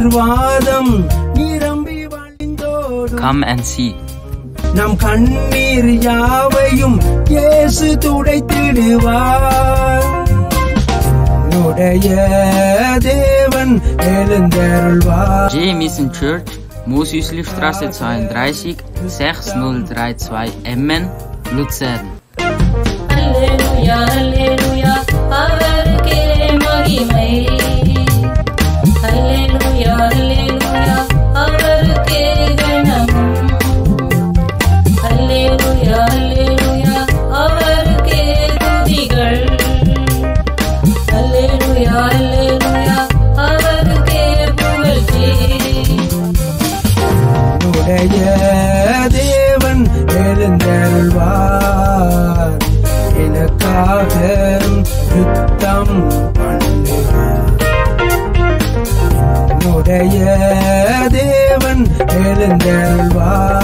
ஆசீர்வாதம் நிரம்பி வழிந்தோடும் Come and see. நம் கண்ணீர் யாவையும் இயேசு துடைத்திடுவார் உடைய தேவன் எழுந்தருள்வார் J. Mission Church, Mosüslistraße 32, 6032 Emmen, Luzern. அல்லேலூயா அல்லேலூயா அவருக்கே மகிமை அல்லேலூயா அல்லேலூயா அவருக்கே கணம் அல்லேலூயா அல்லேலூயா அவருக்கே துதிகள் அல்லேலூயா அல்லேலூயா அவருக்கே புகழ்ச்சி உடைய தேவன் எழுந்தருள்வார் எனக்காக யுத்தம் பண்ணுவார் உடைய தேவன் எழுந்தருள்வார்